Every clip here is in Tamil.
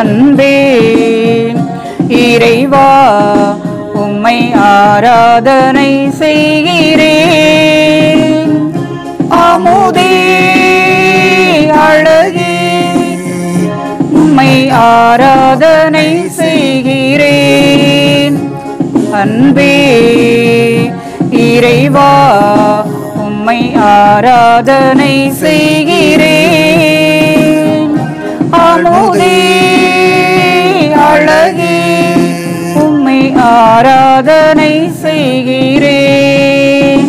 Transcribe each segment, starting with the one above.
அன்பே இறைவா உம்மை ஆராதனை செய்கிறேன் அமுதே அழகே உம்மை ஆராதனை செய்கிறேன் அன்பே இறைவா உம்மை ஆராதனை செய்கிறேன் அமுதே அழகே உம்மை ஆராதனை செய்கிறேன்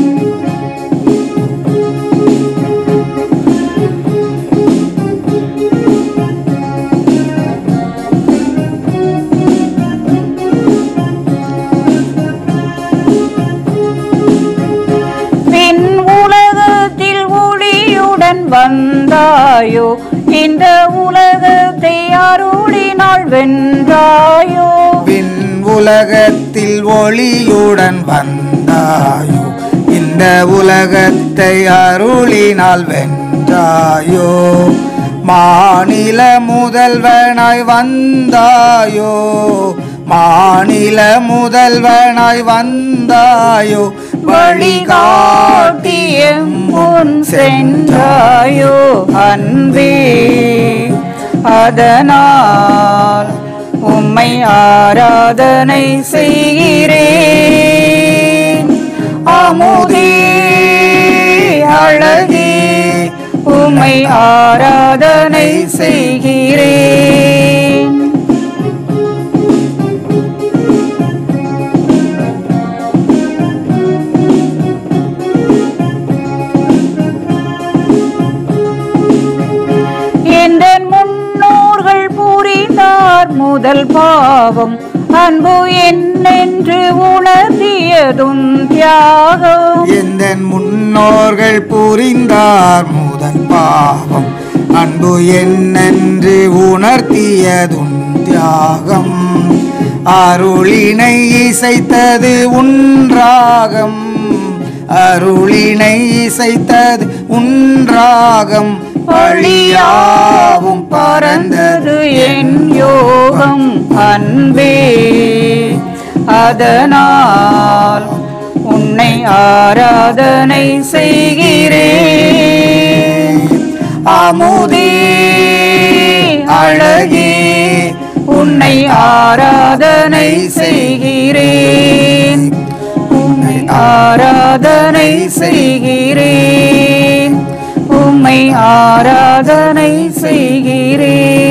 பின் உலகத்தில் ஒளியுடன் வந்தாயோ இந்த உலகத்தை அருளினால் வென்றாயோ விண் உலகத்தில் ஒளியுடன் வந்தாயோ இந்த உலகத்தை அருளினால் வென்றாயோ மாநில முதல்வனாய் வந்தாயோ மாநில முதல்வனாய் வந்தாயோ வழிகாட்டியம் முன் சென்றாயோ அன்பே அதனால் உம்மை ஆராதனை செய்கிறேன் அமுதே அழகே உம்மை ஆராதனை செய்கிறேன் எந்த முன்னோர்கள் புரிந்தார் முதல் பாவம் அன்பு என்னென்று உணர்த்தியதும் தியாகம் எந்த முன்னோர்கள் புரிந்தார் முதல் பாவம் அன்பு என்னென்று உணர்த்தியதும் தியாகம் அருளினை இசைத்தது உன்றாகம் அருளினை இசைத்தது உன்றாகம் பழியாவும் பறந்தது பறந்தது என் யோகம் அன்பே அதனால் உன்னை ஆராதனை செய்கிறேன் அமுதே அழகே உன்னை ஆராதனை செய்கிறேன் உன்னை ஆராதனை செய்கிறேன் உம்மை ஆராதனை செய்கிறேன்